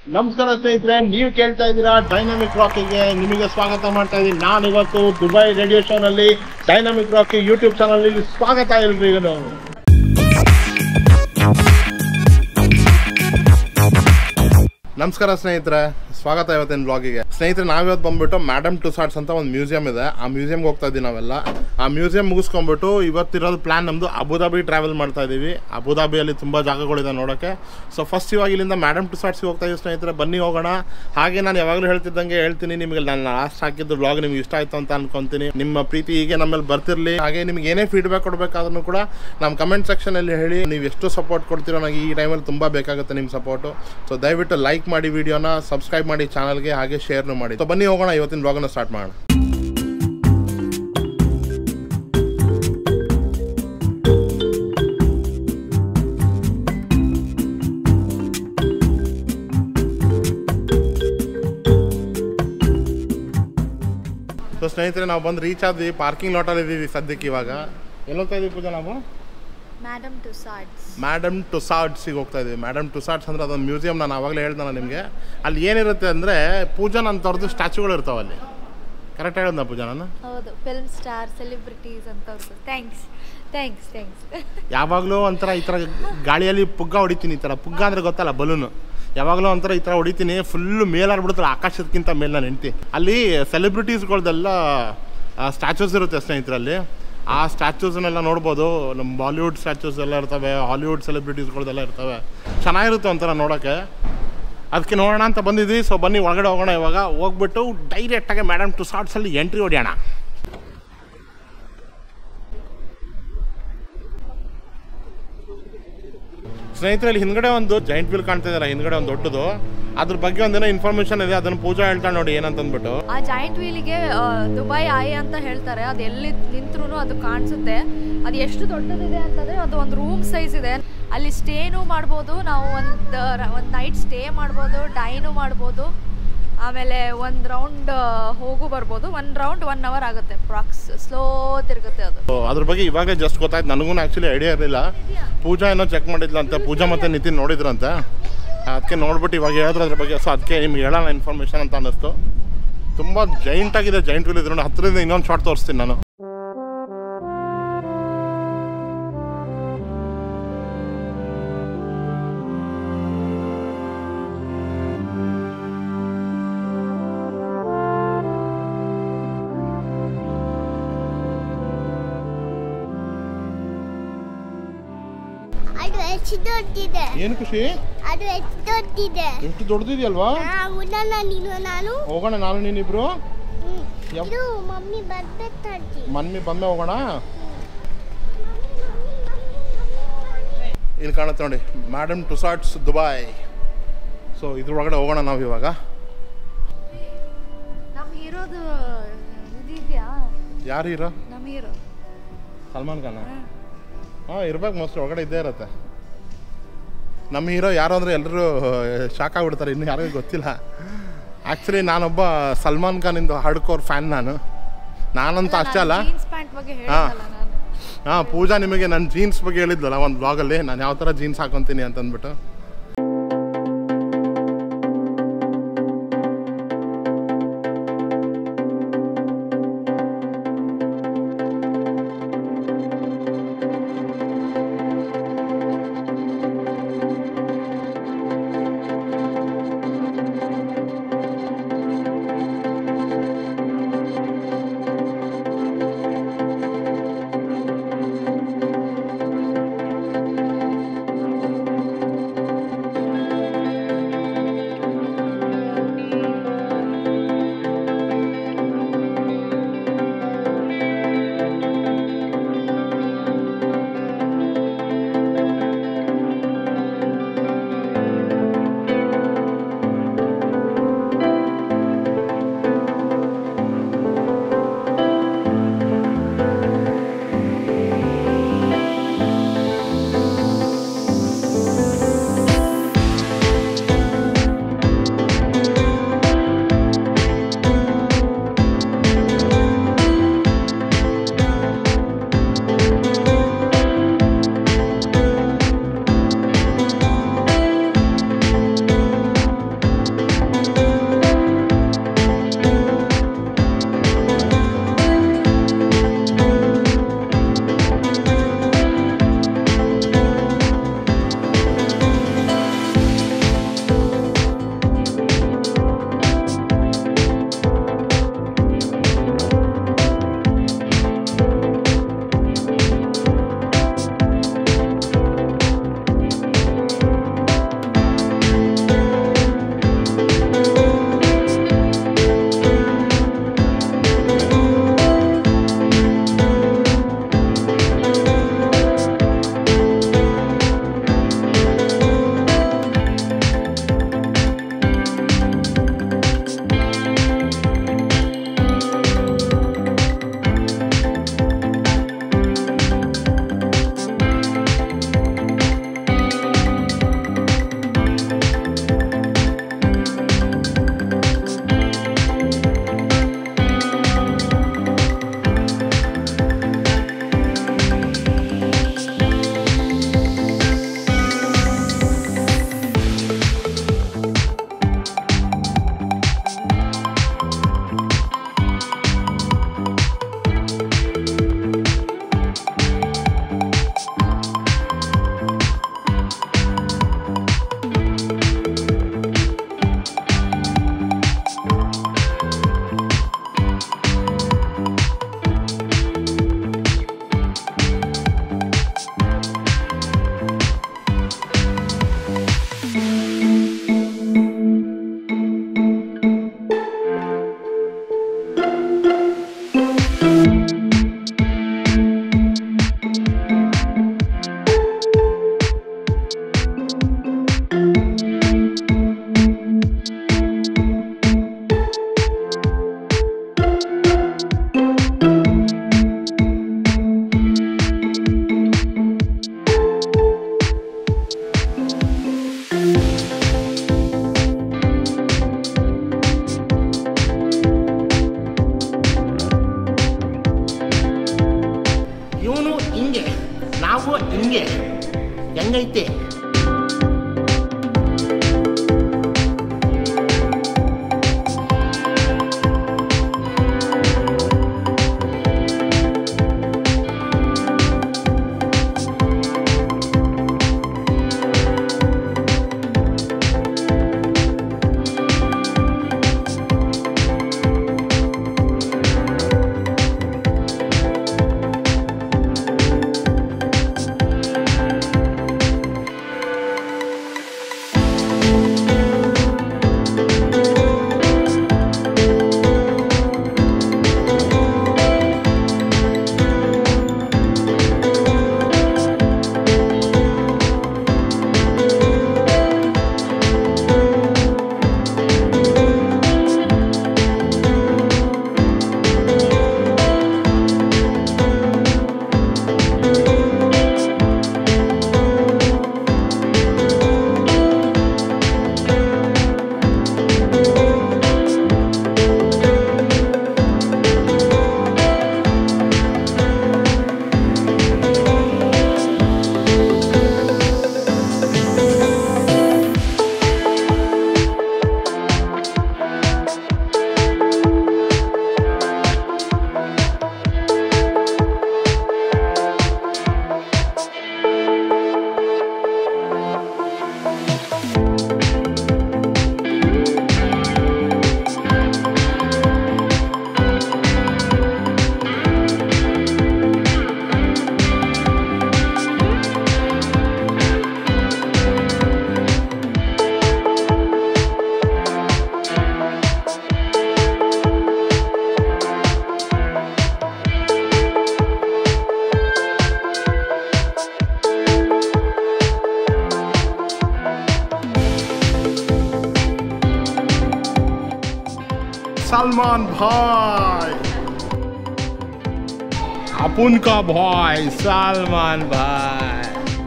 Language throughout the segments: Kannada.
ನಮಸ್ಕಾರ ಸ್ನೇಹಿತರೆ ನೀವು ಕೇಳ್ತಾ ಇದ್ದೀರಾ ಡೈನಾಮಿಕ್ ರಾಕಿಗೆ ನಿಮಗೆ ಸ್ವಾಗತ ಮಾಡ್ತಾ ಇದ್ದೀನಿ ನಾನು ಇವತ್ತು ದುಬೈ ರೇಡಿಯೋ ಶೋನಲ್ಲಿ ಡೈನಾಮಿಕ್ ರಾಕಿ ಯೂಟ್ಯೂಬ್ ಚಾನಲ್ ಸ್ವಾಗತ ಎಲ್ರಿಗೂ ನಮಸ್ಕಾರ ಸ್ನೇಹಿತರೆ ಸ್ವಾಗತ ಇವತ್ತಿನ ಬ್ಲಾಗಿಗೆ ಸ್ನೇಹಿತರೆ ನಾವಿವತ್ತು ಬಂದ್ಬಿಟ್ಟು ಮ್ಯಾಡಮ್ ಟುಸಾರ್ಟ್ಸ್ ಅಂತ ಒಂದು ಮ್ಯೂಸಿಯಂ ಇದೆ ಆ ಮ್ಯೂಸಿಯಂಗೆ ಹೋಗ್ತಾ ಇದ್ದೀವಿ ನಾವೆಲ್ಲ ಆ ಮ್ಯೂಸಿಯಂ ಮುಗಿಸ್ಕೊಂಡ್ಬಿಟ್ಟು ಇವತ್ತಿರೋದು ಪ್ಲಾನ್ ನಮ್ಮದು ಅಬುದಾಬಿ ಟ್ರಾವೆಲ್ ಮಾಡ್ತಾ ಇದ್ದೀವಿ ಅಬುದಾಬಿಯಲ್ಲಿ ತುಂಬ ಜಾಗಗಳಿದೆ ನೋಡೋಕ್ಕೆ ಸೊ ಫಸ್ಟ್ ಇವಾಗ ಇಲ್ಲಿಂದ ಮ್ಯಾಡಮ್ ಟುಸಾರ್ಟ್ಸ್ಗೆ ಹೋಗ್ತಾ ಇದ್ದೀವಿ ಸ್ನೇಹಿತರೆ ಬನ್ನಿ ಹೋಗೋಣ ಹಾಗೆ ನಾನು ಯಾವಾಗಲೂ ಹೇಳ್ತಿದ್ದಂಗೆ ಹೇಳ್ತೀನಿ ನಿಮಗೆ ನಾನು ಲಾಸ್ಟ್ ಹಾಕಿದ್ದು ಬ್ಲಾಗ್ ನಿಮ್ಗೆ ಇಷ್ಟ ಆಯ್ತು ಅಂತ ಅನ್ಕೊಂತೀನಿ ನಿಮ್ಮ ಪ್ರೀತಿ ಹೀಗೆ ನಮ್ಮಲ್ಲಿ ಬರ್ತಿರ್ಲಿ ಹಾಗೆ ನಿಮ್ಗೆ ಏನೇ ಫೀಡ್ಬ್ಯಾಕ್ ಕೊಡಬೇಕಾದ್ರೂ ಕೂಡ ನಮ್ಮ ಕಮೆಂಟ್ ಸೆಕ್ಷನಲ್ಲಿ ಹೇಳಿ ನೀವು ಎಷ್ಟು ಸಪೋರ್ಟ್ ಕೊಡ್ತೀರೋ ನನಗೆ ಈ ಟೈಮಲ್ಲಿ ತುಂಬ ಬೇಕಾಗುತ್ತೆ ನಿಮ್ಮ ಸಪೋರ್ಟು ಸೊ ದಯವಿಟ್ಟು ಲೈಕ್ ಮಾಡಿ ವಿಡಿಯೋನ ಸಬ್ಸ್ಕ್ರೈಬ್ ಮಾಡಿ ಚಾನಲ್ಗೆ ಹಾಗೆ ಶೇರ್ನು ಮಾಡಿ ಸೊ ಬನ್ನಿ ಹೋಗೋಣ ಇವತ್ತಿನ ಬ್ಲಾಗನ್ನು ಸ್ಟಾರ್ಟ್ ಮಾಡೋಣ ಸೊ ಸ್ನೇಹಿತರೆ ನಾವು ಬಂದು ರೀಚ್ ಆದ್ವಿ ಪಾರ್ಕಿಂಗ್ ಲಾಟಲ್ಲಿ ಇದ್ದೀವಿ ಸದ್ಯಕ್ಕೆ ಇವಾಗ ಎಲ್ಲಿ ಹೋಗ್ತಾ ಇದೀವಿ ಪೂಜಾ ನಾವು Madam Tussauds. ಮ್ಯಾಡಮ್ ಟುಸಾರ್ಟ್ಸಿಗೆ ಹೋಗ್ತಾ ಇದೀವಿ ಮ್ಯಾಡಮ್ ಟುಸಾರ್ಟ್ಸ್ ಅಂದ್ರೆ ಅದೊಂದು ಮ್ಯೂಸಿಯಂ ನಾನು ಆವಾಗಲೇ ಹೇಳ್ದಲ್ಲ ನಿಮಗೆ ಅಲ್ಲಿ ಏನಿರುತ್ತೆ ಅಂದರೆ ಪೂಜಾ ನನ್ನ ಥರದ್ದು ಸ್ಟ್ಯಾಚುಗಳು ಇರ್ತಾವೆ ಅಲ್ಲಿ ಕರೆಕ್ಟ್ ಹೇಳಿದ್ನ ಪೂಜಾ ನಾನು ಹೌದು ಫಿಲ್ಮ್ ಸ್ಟಾರ್ ಸೆಲೆಬ್ರಿಟೀಸ್ ಅಂತ ಅವ್ರದ್ದು ಥ್ಯಾಂಕ್ಸ್ ಥ್ಯಾಂಕ್ಸ್ ಥ್ಯಾಂಕ್ಸ್ ಯಾವಾಗಲೂ ಒಂಥರ ಈ ಥರ ಗಾಳಿಯಲ್ಲಿ ಪುಗ್ಗ ಹೊಡಿತೀನಿ ಈ ಥರ ಪುಗ್ಗ ಅಂದರೆ ಗೊತ್ತಲ್ಲ ಬಲೂನು ಯಾವಾಗಲೂ ಒಂಥರ ಈ ಥರ ಹೊಡಿತೀನಿ ಫುಲ್ಲು ಮೇಲಾಡ್ಬಿಡುತ್ತಲ್ಲ ಆಕಾಶದಕ್ಕಿಂತ ಮೇಲೆ ನಾನು ಹೆಂಡ್ತಿ ಅಲ್ಲಿ ಸೆಲೆಬ್ರಿಟೀಸ್ಗಳ್ದೆಲ್ಲ ಸ್ಟ್ಯಾಚೂಸ್ ಇರುತ್ತೆ ಸ್ನೇಹಿತರಲ್ಲಿ ಆ ಸ್ಟ್ಯಾಚೂಸ್ನೆಲ್ಲ ನೋಡ್ಬೋದು ನಮ್ಮ ಬಾಲಿವುಡ್ ಸ್ಟ್ಯಾಚೂಸ್ ಎಲ್ಲ ಇರ್ತವೆ ಹಾಲಿವುಡ್ ಸೆಲೆಬ್ರಿಟೀಸ್ಗಳ್ದೆಲ್ಲ ಇರ್ತವೆ ಚೆನ್ನಾಗಿರುತ್ತೆ ಒಂಥರ ನೋಡೋಕ್ಕೆ ಅದಕ್ಕೆ ನೋಡೋಣ ಅಂತ ಬಂದಿದ್ವಿ ಸೊ ಬನ್ನಿ ಒಳಗಡೆ ಹೋಗೋಣ ಇವಾಗ ಹೋಗ್ಬಿಟ್ಟು ಡೈರೆಕ್ಟಾಗಿ ಮೇಡಮ್ ಟು ಶಾರ್ಟ್ಸಲ್ಲಿ ಎಂಟ್ರಿ ಹೊಡಿಯೋಣ ಸ್ನೇಹಿತರಲ್ಲಿ ಹಿಂದ್ಗಡೆ ಒಂದು ಜೈಂಟ್ ವೀಲ್ ಕಾಣ್ತಾ ಇದೆಯಲ್ಲ ಹಿಂದ್ಗಡೆ ಒಂದು ದೊಡ್ಡದು ಅದ್ರ ಬಗ್ಗೆ ಒಂದೇನೋ ಇನ್ಫಾರ್ಮೇಶನ್ ಇದೆ ಅದನ್ನ ಪೂಜಾ ಹೇಳ್ತಾಳೆ ನೋಡಿ ಏನಂತಂದ್ಬಿಟ್ಟು ಆ ಜಾಯಿಂಟ್ ವೀಲಿಗೆ ದುಬೈ ಆಯಿ ಅಂತ ಹೇಳ್ತಾರೆ ಅದು ಎಲ್ಲಿ ನಿಂತ್ರು ಅದು ಕಾಣಿಸುತ್ತೆ ಅದು ಎಷ್ಟು ದೊಡ್ಡದಿದೆ ಅಂತಂದ್ರೆ ಅದು ಒಂದು ರೂಮ್ ಸೈಜ್ ಇದೆ ಅಲ್ಲಿ ಸ್ಟೇನು ಮಾಡ್ಬೋದು ನಾವು ಒಂದು ಒಂದು ನೈಟ್ ಸ್ಟೇ ಮಾಡ್ಬೋದು ಡೈನು ಮಾಡ್ಬೋದು ಆಮೇಲೆ ಒಂದು ರೌಂಡ್ ಹೋಗು ಬರ್ಬೋದು ಒಂದು ರೌಂಡ್ ಒನ್ ಅವರ್ ಆಗುತ್ತೆ ಪ್ರಾಕ್ಸ್ ಸ್ಲೋ ತಿರುಗುತ್ತೆ ಅದು So, ಅದ್ರ ಬಗ್ಗೆ ಇವಾಗಲೇ ಜಸ್ಟ್ ಗೊತ್ತಾಯ್ತು ನನಗೂ ಆ್ಯಕ್ಚುಲಿ ಐಡಿಯಾ ಇರಲಿಲ್ಲ ಪೂಜಾ ಏನೋ ಚೆಕ್ ಮಾಡಿದ್ಲಂತೆ ಪೂಜಾ ಮತ್ತೆ ನಿತಿನ್ ನೋಡಿದ್ರಂತೆ ಅದಕ್ಕೆ ನೋಡ್ಬಿಟ್ಟು ಇವಾಗ ಹೇಳಿದ್ರು ಅದ್ರ ಬಗ್ಗೆ ಸೊ ಅದಕ್ಕೆ ನಿಮ್ಗೆ ಹೇಳೋಣ ಇನ್ಫಾರ್ಮೇಷನ್ ಅಂತ ಅನ್ನಿಸ್ತು ತುಂಬ ಜೈಂಟ್ ಆಗಿದೆ ಜೈಂಟ್ ವೀಲ್ ಇದ್ರು ಹತ್ತರಿಂದ ಇನ್ನೊಂದು ಶಾರ್ಟ್ ತೋರಿಸ್ತೀನಿ ನಾನು ಅದು ಎಷ್ಟು ದೊಡ್ಡಿದೆ ಏನು ಖುಷಿ ಅದು ಎಷ್ಟು ದೊಡ್ಡಿದೆ ಎಷ್ಟು ದೊಡ್ಡದಿದೆಯಲ್ವಾ ಉಡಲ್ಲ ನೀನು ನಾನು ಹೋಗೋಣ ನಾನು ನೀನಿಬ್ರು ಹ್ಮ್. ಯಪ್. ಇದು ಮಮ್ಮಿ ಬರ್ಬೇಕು ತರ್ತಿ ಮನ್ನಿ ಬಂದೆ ಹೋಗೋಣ ಇಲ್ಲಿ ಕಾಣುತ್ತೆ ನೋಡಿ ಮ್ಯಾಡಮ್ ಟುಸಾರ್ಟ್ಸ್ ದುಬೈ ಸೊ ಇದ್ರೊಳಗಡೆ ಹೋಗೋಣ ನಾವು ಇವಾಗ ನಮ್ಮ ಹೀರೋದು ಇದೆಯಾ ಯಾರು ಹೀರೋ ನಮ್ಮ ಹೀರೋ ಸಲ್ಮಾನ್ ಖಾನ ಹಾಂ ಇರ್ಬೇಕು ಮೋಸ್ಟ್ಲಿ ಒಳಗಡೆ ಇದ್ದೇ ಇರುತ್ತೆ ನಮ್ಮ ಹೀರೋ ಯಾರು ಅಂದರೆ ಎಲ್ಲರೂ ಶಾಕ್ ಆಗ್ಬಿಡ್ತಾರೆ ಇನ್ನು ಯಾರಿಗೂ ಗೊತ್ತಿಲ್ಲ ಆ್ಯಕ್ಚುಲಿ ನಾನೊಬ್ಬ ಸಲ್ಮಾನ್ ಖಾನಿಂದು ಹಾರ್ಡ್ಕೋರ್ ಫ್ಯಾನ್ ನಾನು ನಾನಂತ ಅಷ್ಟೇ ಅಲ್ಲ ಜೀನ್ಸ್ ಪ್ಯಾಂಟ್ ಬಗ್ಗೆ ಹೇಳಿದಲ್ಲ ನಾನು ಹಾಂ ಪೂಜಾ ನಿಮಗೆ ನನ್ನ ಜೀನ್ಸ್ ಬಗ್ಗೆ ಹೇಳಿದ್ಲಲ್ಲ ಒಂದು ಬ್ಲಾಗಲ್ಲಿ ನಾನು ಯಾವ ಥರ ಜೀನ್ಸ್ ಹಾಕೊತೀನಿ ಅಂತಂದ್ಬಿಟ್ಟು ಇದ್ದಂಗೈತೆ सलमान भाई अपुन का भाई सलमान भाई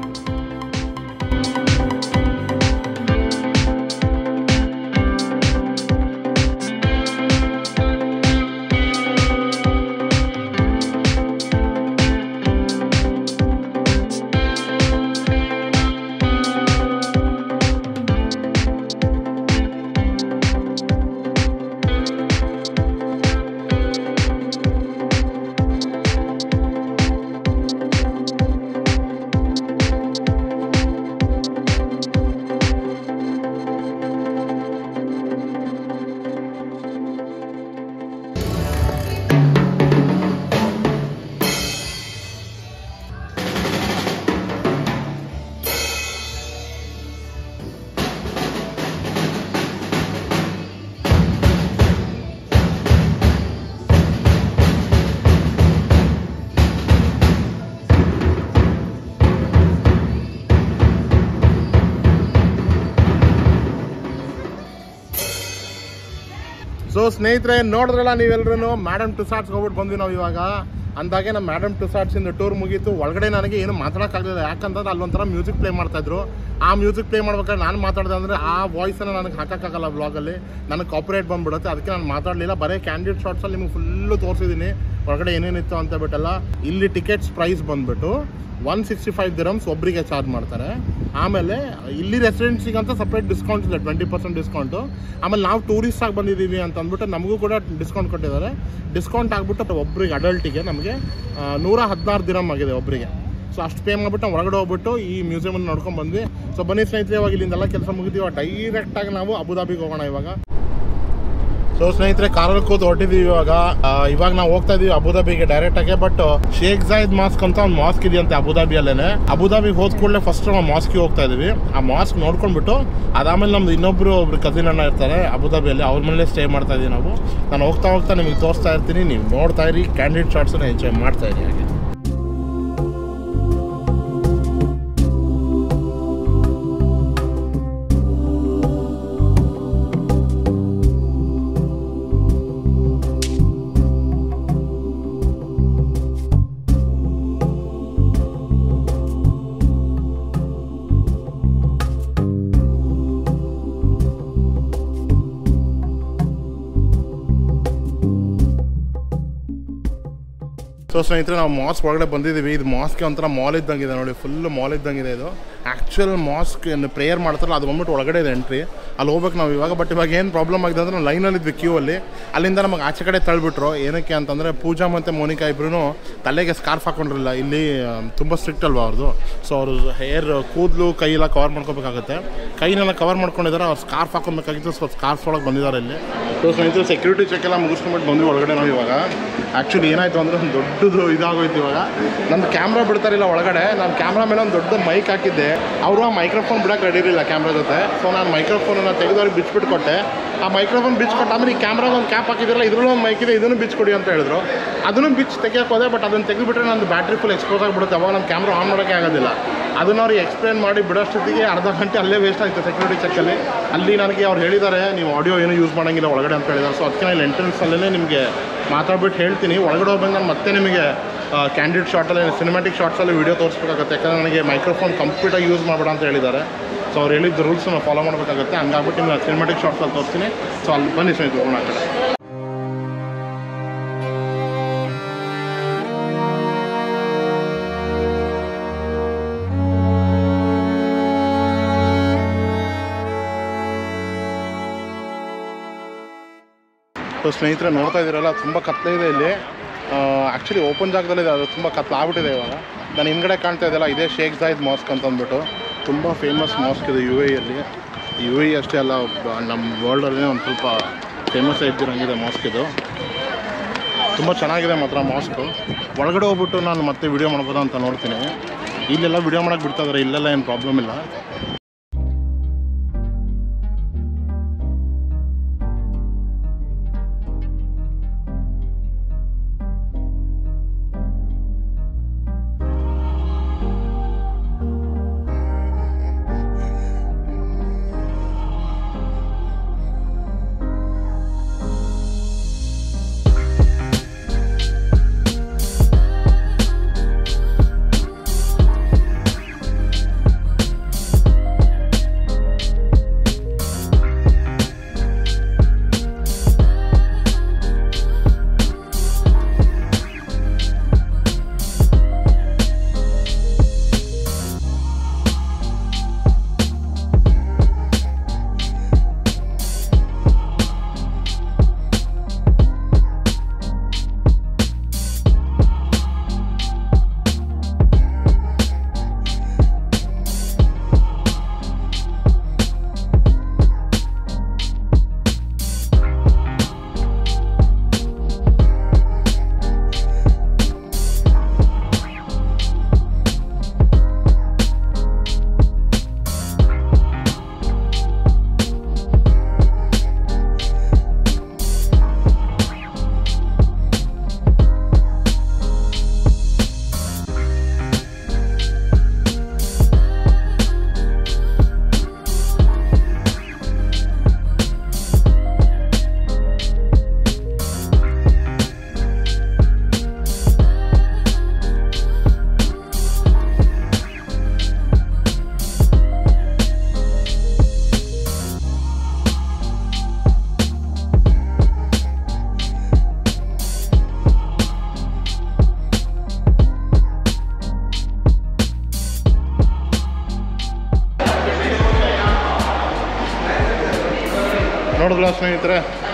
ಸೊ ಸ್ನೇಹಿತರೆ ನೋಡಿದ್ರಲ್ಲ ನೀವೆಲ್ಲರೂ ಮೇಡಮ್ ಟುಸಾಟ್ಸ್ ಹೋಗ್ಬಿಟ್ಟು ಬಂದ್ವಿ ನಾವು ಇವಾಗ ಅಂದಾಗೆ ನಮ್ಮ ಮೇಡಮ್ ಟುಸಾಟ್ಸ್ ಇಂದ ಟೂರ್ ಮುಗೀತು ಒಳಗಡೆ ನನಗೆ ಏನು ಮಾತಾಡೋಕ್ಕಾಗಲಿಲ್ಲ ಯಾಕಂತಂದ್ರೆ ಅಲ್ಲೊಂಥರ ಮ್ಯೂಸಿಕ್ ಪ್ಲೇ ಮಾಡ್ತಾ ಇದ್ರು ಆ ಮ್ಯೂಸಿಕ್ ಪ್ಲೇ ಮಾಡ್ಬೇಕಾದ್ರೆ ನಾನು ಮಾತಾಡಿದೆ ಅಂದರೆ ಆ ವಾಯ್ಸನ್ನು ನನಗೆ ಹಾಕೋಕ್ಕಾಗಲ್ಲ ಬ್ಲಾಗಲ್ಲಿ ನನಗೆ ಕಾಪರೇಟ್ ಬಂದ್ಬಿಡುತ್ತೆ ಅದಕ್ಕೆ ನಾನು ಮಾತಾಡಲಿಲ್ಲ ಬರೀ ಕ್ಯಾಂಡಿಡೇಟ್ ಶಾರ್ಟ್ಸಲ್ಲಿ ನಿಮ್ಗೆ ಫುಲ್ಲು ತೋರಿಸಿದ್ದೀನಿ ಹೊರಗಡೆ ಏನೇನಿತ್ತು ಅಂತ ಬಿಟ್ಟಲ್ಲ ಇಲ್ಲಿ ಟಿಕೆಟ್ಸ್ ಪ್ರೈಸ್ ಬಂದ್ಬಿಟ್ಟು ಒನ್ ಸಿಕ್ಸ್ಟಿ ಫೈವ್ ದಿರಮ್ಸ್ ಒಬ್ಬರಿಗೆ ಚಾರ್ಜ್ ಮಾಡ್ತಾರೆ ಆಮೇಲೆ ಇಲ್ಲಿ ರೆಸಿಡೆನ್ಸಿಗಂತ ಸಪ್ರೇಟ್ ಡಿಸ್ಕೌಂಟ್ ಇದೆ ಟ್ವೆಂಟಿ ಪರ್ಸೆಂಟ್ ಡಿಸ್ಕೌಂಟು ಆಮೇಲೆ ನಾವು ಟೂರಿಸ್ಟ್ ಆಗಿ ಬಂದಿದ್ದೀವಿ ಅಂತ ಅಂದ್ಬಿಟ್ಟು ನಮಗೂ ಕೂಡ ಡಿಸ್ಕೌಂಟ್ ಕೊಟ್ಟಿದ್ದಾರೆ ಡಿಸ್ಕೌಂಟ್ ಆಗಿಬಿಟ್ಟು ಒಬ್ಬರಿಗೆ ಅಡಲ್ಟಿಗೆ ನಮಗೆ ಆ, ನೂರ ಹದಿನಾರು ದಿರಮ್ ಆಗಿದೆ ಒಬ್ಬರಿಗೆ ಸೊ ಅಷ್ಟು ಪೇ ಮಾಡ್ಬಿಟ್ಟು ನಾವು ಹೊರಗಡೆ ಹೋಗ್ಬಿಟ್ಟು ಈ ಮ್ಯೂಸಿಯಮನ್ನು ನೋಡ್ಕೊಂಡು ಬಂದ್ವಿ ಸೊ ಬನ್ನಿ ಸ್ನೇಹಿತರೆ ಇವಾಗ ಇಲ್ಲಿಂದೆಲ್ಲ ಕೆಲಸ ಮುಗಿದೀವಿ ಡೈರೆಕ್ಟಾಗಿ ನಾವು ಅಬುದಾಬಿಗೆ ಹೋಗೋಣ ಇವಾಗ ಸೊ ಸ್ನೇಹಿತರೆ ಕಾರಲ್ಲಿ ಕೂತು ಹೊಟ್ಟಿದೀವಿ ಇವಾಗ ಆ, ಇವಾಗ ನಾವು ಹೋಗ್ತಾ ಇದೀವಿ ಅಬುದಾಬಿಗೆ ಡೈರೆಕ್ಟ್ ಆಗಿ ಬಟ್ ಶೇಖ್ ಜಾಯಿದ್ ಮಾಸ್ಕ್ ಅಂತ ಒಂದು ಮಾಸ್ಕ್ ಇದೆಯಂತೆ ಅಬುದಾಬಿಯಲ್ಲೇನೆ ಅಬುದಾಬಿಗೆ ಹೋದ ಕೂಡಲೇ ಫಸ್ಟ್ ನಾವು ಮಾಸ್ಕ್ಗೆ ಹೋಗ್ತಾ ಇದೀವಿ ಆ ಮಾಸ್ಕ್ ನೋಡ್ಕೊಂಡ್ಬಿಟ್ಟು ಅದಾದ್ಮೇಲೆ ನಮ್ದು ಇನ್ನೊಬ್ರು ಒಬ್ರು ಕಸಿನ್ ಅಣ್ಣ ಇರ್ತಾರೆ ಅಬುದಾಬಿಯಲ್ಲಿ ಅವ್ರ ಮನೇಲೆ ಸ್ಟೇ ಮಾಡ್ತಾ ಇದೀವಿ ನಾವು ನಾನು ಹೋಗ್ತಾ ಹೋಗ್ತಾ ನಿಮಗೆ ತೋರಿಸ್ತಾ ಇರ್ತೀನಿ ನೀವು ನೋಡ್ತಾ ಇರಿ ಕ್ಯಾಂಡಿಡೇಟ್ ಶಾರ್ಟ್ಸನ್ನ ಎಂಜಾಯ್ ಮಾಡ್ತಾ ಇರಿ ಹಾಗೆ ಸೊ ಸೊ ಸ್ನೇಹಿತರೆ ನಾವು ಮಾಸ್ಕ್ ಒಳಗಡೆ ಬಂದಿದ್ದೀವಿ ಇದು ಮಾಸ್ಕ್ಗೆ ಒಂಥರ ಮಾಲ್ ಇದ್ದಂಗಿದೆ ನೋಡಿ ಫುಲ್ ಮಾಲ್ ಇದ್ದಂಗಿದೆ ಇದು ಆ್ಯಕ್ಚುಯಲ್ ಮಾಸ್ಕ್ ಪ್ರೇಯರ್ ಮಾಡ್ತಾರಲ್ಲ ಅದು ಬಂದ್ಬಿಟ್ಟು ಒಳಗಡೆ ಇದೆ ಎಂಟ್ರಿ ಅಲ್ಲಿ ಹೋಗ್ಬೇಕು ನಾವು ಇವಾಗ ಬಟ್ ಇವಾಗ ಏನು ಪ್ರಾಬ್ಲಮ್ ಆಗಿದೆ ಅಂದರೆ ನಾವು ಲೈನಲ್ಲಿ ಇದ್ವಿ ಕ್ಯೂ ಅಲ್ಲಿ ಅಲ್ಲಿಂದ ನಮಗೆ ಆಚೆ ಕಡೆ ತಳ್ಳಿಬಿಟ್ರು ಏನಕ್ಕೆ ಅಂತಂದರೆ ಪೂಜಾ ಮತ್ತು ಮೋನಿಕಾ ಇಬ್ರು ತಲೆಗೆ ಸ್ಕಾರ್ಫ್ ಹಾಕೊಂಡಿರಲಿಲ್ಲ ಇಲ್ಲಿ ತುಂಬ ಸ್ಟ್ರಿಕ್ಟ್ ಅಲ್ವಾ ಅವ್ರದ್ದು ಸೊ ಅವರು ಹೇರ್ ಕೂದಲು ಕೈ ಎಲ್ಲ ಕವರ್ ಮಾಡ್ಕೋಬೇಕಾಗುತ್ತೆ ಕೈನೆಲ್ಲ ಕವರ್ ಮಾಡ್ಕೊಂಡಿದ್ದಾರೆ ಅವ್ರು ಸ್ಕಾರ್ಫ್ ಹಾಕೊಬೇಕಾಗಿತ್ತು ಸೊ ಸ್ಕಾರ್ಫ್ ಒಳಗೆ ಬಂದಿದ್ದಾರೆ ಇಲ್ಲಿ ಸೊ ಸ್ನೇಹಿತರು ಸೆಕ್ಯೂರಿಟಿ ಚೆಕ್ ಎಲ್ಲ ಮುಗಿಸ್ಕೊಂಡ್ಬಿಟ್ಟು ಬಂದ್ವಿ ಒಳಗಡೆ ನಾವು ಇವಾಗ ಆ್ಯಕ್ಚುಲಿ ಏನಾಯಿತು ಅಂದರೆ ಒಂದು ದೊಡ್ಡದು ಇದಾಗೋಯ್ತು ಇವಾಗ ನನ್ನ ಕ್ಯಾಮ್ರಾ ಬಿಡ್ತಾರಿಲ್ಲ ಒಳಗಡೆ ನಾನು ಕ್ಯಾಮ್ರಾ ಮೇಲೆ ಒಂದು ದೊಡ್ಡ ಮೈಕ್ ಹಾಕಿದ್ದೆ ಅವರು ಆ ಮೈಕ್ರೋಫೋನ್ ಬಿಡೋಕೆ ರೆಡಿ ಇರಲಿಲ್ಲ ಕ್ಯಾಮ್ರಾ ಜೊತೆ ಸೊ ನಾನು ಮೈಕ್ರೋಫೋನನ್ನು ತೆಗೆದು ಅವ್ರಿಗೆ ಬಿಚ್ಬಿಟ್ಟು ಕೊಟ್ಟೆ ಆ ಮೈಕ್ರೋಫೋನ್ ಬಿಚ್ಕೊಟ್ಟು ಆಮೇಲೆ ಈ ಕ್ಯಾಮ್ರಾಗ ಒಂದು ಕ್ಯಾಪ್ ಹಾಕಿದ್ರಲ್ಲ ಇದ್ರಲ್ಲೂ ಒಂದು ಮೈಕ್ ಇದೆ ಇದನ್ನು ಬಿಚ್ಕೊಡಿ ಅಂತ ಹೇಳಿದ್ರು ಅದನ್ನು ಬಿಚ್ ತೆಗಿಯೋಕೆ ಹೋದೆ ಬಟ್ ಅದನ್ನು ತೆಗೆದುಬಿಟ್ರೆ ನಂದು ಬ್ಯಾಟ್ರಿ ಫುಲ್ ಎಕ್ಸ್ಪೋಸ್ ಆಗಿಬಿಡುತ್ತೆ ಅವಾಗ ನನ್ನ ಕ್ಯಾಮ್ರಾ ಆನ್ ಮಾಡೋಕ್ಕೆ ಆಗೋದಿಲ್ಲ ಅದನ್ನು ಅವ್ರಿಗೆ ಎಕ್ಸ್ಪ್ಲೇನ್ ಮಾಡಿ ಬಿಡೋಷ್ಟೊತ್ತಿಗೆ ಅರ್ಧ ಗಂಟೆ ಅಲ್ಲೇ ವೇಸ್ಟ್ ಆಯಿತು ಸೆಕ್ಯೂರಿಟಿ ಚೆಕ್ಕಲ್ಲಿ ಅಲ್ಲಿ ನನಗೆ ಅವ್ರು ಹೇಳಿದ್ದಾರೆ ನೀವು ಆಡಿಯೋ ಏನು ಯೂಸ್ ಮಾಡೋಂಗಿಲ್ಲ ಒಳಗಡೆ ಅಂತ ಹೇಳಿದ್ದಾರೆ ಸೊ ಅದಕ್ಕೆ ನಾನು ಎಂಟ್ರೆನ್ಸಲ್ಲೇ ನಿಮಗೆ ಮಾತಾಡ್ಬಿಟ್ಟು ಹೇಳ್ತೀನಿ ಒಳಗಡೆ ಹೋಗ್ಬೇಕು ನಾನು ಮತ್ತೆ ನಿಮಗೆ ಕ್ಯಾಂಡಿಡ್ ಶಾರ್ಟಲ್ಲಿ ಸಿನಿಮ್ಯಾಟಿಕ್ ಶಾರ್ಟ್ಸಲ್ಲಿ ವೀಡಿಯೋ ತೋರಿಸ್ಬೇಕಾಗುತ್ತೆ ಯಾಕಂದರೆ ನನಗೆ ಮೈಕ್ರೋಫೋನ್ ಕಂಪ್ಲೀಟಾಗಿ ಯೂಸ್ ಮಾಡಬೇಡ ಅಂತ ಹೇಳಿದ್ದಾರೆ ಸೊ ಅವ್ರು ಹೇಳಿದ ರೂಲ್ಸನ್ನು ಫಾಲೋ ಮಾಡಬೇಕಾಗುತ್ತೆ ಹಂಗಾಗ್ಬಿಟ್ಟು ನಿಮ್ಗೆ ಸಿನಿಮ್ಯಾಟಿಕ್ ಶಾರ್ಟ್ಸಲ್ಲಿ ತೋರಿಸ್ತೀನಿ ಸೊ ಅಲ್ಲಿ ಬನ್ನಿ ಸ್ನೇಹಿತರು ಹೋಗೋಣ ಆ ಕಡೆ ಸೊ ಸ್ನೇಹಿತರೆ ನೋಡ್ತಾ ಇದ್ದೀರಲ್ಲ ತುಂಬ ಕತ್ಲೆ ಇದೆ ಇಲ್ಲಿ ಆ್ಯಕ್ಚುಲಿ ಓಪನ್ ಜಾಗದಲ್ಲಿದೆ ಅದು ತುಂಬ ಕತ್ಲೆ ಆಗ್ಬಿಟ್ಟಿದೆ ಇವಾಗ ನಾನು ಹಿಂದ್ಗಡೆ ಕಾಣ್ತಾ ಇದೆಯಲ್ಲ ಇದೇ ಶೇಖ್ ಜಾಯಿದ್ ಮಾಸ್ಕ್ ಅಂತ ಅಂದ್ಬಿಟ್ಟು ತುಂಬ ಫೇಮಸ್ ಮಾಸ್ಕ್ ಇದೆ ಯು ಎಲ್ಲಿ ಯು ಎ ಅಷ್ಟೇ ಅಲ್ಲ ಬ- ನಮ್ಮ ವರ್ಲ್ಡಲ್ಲೇ ಒಂದು ಸ್ವಲ್ಪ ಫೇಮಸ್ ಇದ್ದಿರಂಗಿದೆ ಮಾಸ್ಕ್ ಇದು ತುಂಬ ಚೆನ್ನಾಗಿದೆ ಮಾತ್ರ ಮಾಸ್ಕು ಒಳಗಡೆ ಹೋಗ್ಬಿಟ್ಟು ನಾನು ಮತ್ತೆ ವಿಡಿಯೋ ಮಾಡ್ಬೋದಾ ಅಂತ ನೋಡ್ತೀನಿ ಇಲ್ಲೆಲ್ಲ ವಿಡಿಯೋ ಮಾಡೋಕ್ಕೆ ಬಿಡ್ತಾ ಇದ್ದಾರೆ ಇಲ್ಲೆಲ್ಲ ಏನು ಪ್ರಾಬ್ಲಮ್ ಇಲ್ಲ ನೋಡಿದ್ರಲ್ಲ ಸ್ನೇಹಿತರೆ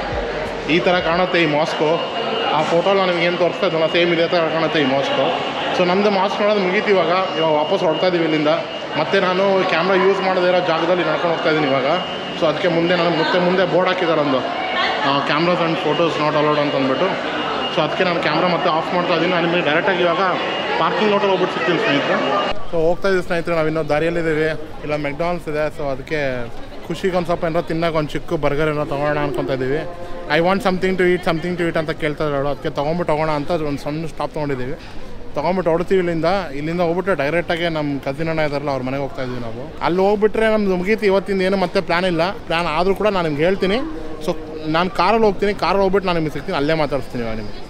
ಈ ಥರ ಕಾಣುತ್ತೆ ಈ ಮಾಸ್ಕು ಆ ಫೋಟೋ ನಾನು ನಿಮ್ಗೆ ಏನು ತೋರಿಸ್ತಾ ಇದ್ದಲ್ಲ ಸೇಮ್ ಇದೇ ಥರ ಕಾಣುತ್ತೆ ಈ ಮಾಸ್ಕು ಸೊ ನಮ್ಮದು ಮಾಸ್ಕ್ ನೋಡೋದು ಮುಗೀತು ಇವಾಗ ಇವಾಗ ವಾಪಸ್ ಹೊಡ್ತಾ ಇದ್ದೀವಿ ಇಲ್ಲಿಂದ ಮತ್ತೆ ನಾನು ಕ್ಯಾಮ್ರಾ ಯೂಸ್ ಮಾಡದೇ ಇರೋ ಜಾಗದಲ್ಲಿ ನಡ್ಕೊಂಡು ಹೋಗ್ತಾ ಇದ್ದೀನಿ ಇವಾಗ ಸೊ ಅದಕ್ಕೆ ಮುಂದೆ ನನಗೆ ಮತ್ತೆ ಮುಂದೆ ಬೋರ್ಡ್ ಹಾಕಿದ್ದಾರೆ ಒಂದು cameras and photos not allowed ಅಂತ ಅಂದ್ಬಿಟ್ಟು ಸೊ ಅದಕ್ಕೆ ನಾನು ಕ್ಯಾಮ್ರಾ ಮತ್ತೆ ಆಫ್ ಮಾಡ್ತಾ ಇದ್ದೀನಿ ನಾನು ನಿಮಗೆ ಡೈರೆಕ್ಟಾಗಿ ಇವಾಗ ಪಾರ್ಕಿಂಗ್ ಲಾಟಲ್ಲಿ ಹೋಗ್ಬಿಟ್ಟು ಸಿಗ್ತೀನಿ ಸ್ನೇಹಿತರೆ ಸೊ ಹೋಗ್ತಾ ಇದ್ದೀವಿ ಸ್ನೇಹಿತರೆ ನಾವು ಇನ್ನೂ ದಾರಿಯಲ್ಲಿದ್ದೀವಿ ಇಲ್ಲ ಮೆಕ್ಡಾನಲ್ಸ್ ಇದೆ ಸೊ ಅದಕ್ಕೆ ಖುಷಿಗೆ ಒಂದು ಸ್ವಲ್ಪ ಏನಾರ ತಿನ್ನೋಕೆ ಒಂದು ಚಿಕ್ಕ ಬರ್ಗರ್ ಏನೋ ತೊಗೊಳ್ಳೋಣ ಅನ್ಕೊತಾ ಇದ್ದೀವಿ I want something to eat something to eat ಅಂತ ಕೇಳ್ತಾ ಇದ್ದಾಳು ಅದಕ್ಕೆ ತೊಗೊಂಬಿಟ್ಟು ಹೋಗೋಣ ಅಂತ ಒಂದು ಸಣ್ಣ ಸ್ಟಾಪ್ ತೊಗೊಂಡಿದ್ದೀವಿ ತೊಗೊಂಬಿಟ್ಟು ಹೊಡ್ತೀವಿ ಇಲ್ಲಿಂದ ಇಲ್ಲಿಂದ ಹೋಗ್ಬಿಟ್ಟು ಡೈರೆಕ್ಟಾಗಿ ನಮ್ಮ ಕಸಿನ್ ಅಣ್ಣ ಇದ್ದಾರಲ್ಲ ಅವ್ರ ಮನೆಗೆ ಹೋಗ್ತಾ ಇದ್ದೀವಿ ನಾವು ಅಲ್ಲಿ ಹೋಗ್ಬಿಟ್ರೆ ನಮ್ದು ಮುಗೀತು ಇವತ್ತಿಂದ ಏನು ಮತ್ತೆ ಪ್ಲ್ಯಾನ್ ಇಲ್ಲ ಪ್ಲ್ಯಾನ್ ಆದರೂ ಕೂಡ ನಾನು ನಿಮ್ಗೆ ಹೇಳ್ತೀನಿ ಸೊ ನಾನು ಕಾರಲ್ಲಿ ಹೋಗ್ತೀನಿ ಕಾರಲ್ಲಿ ಹೋಗ್ಬಿಟ್ಟು ನಾನು ನಿಮಗೆ ಸಿಗ್ತೀನಿ ಅಲ್ಲೇ ಮಾತಾಡಿಸ್ತೀನಿ ಇವಾಗ ನಿಮಗೆ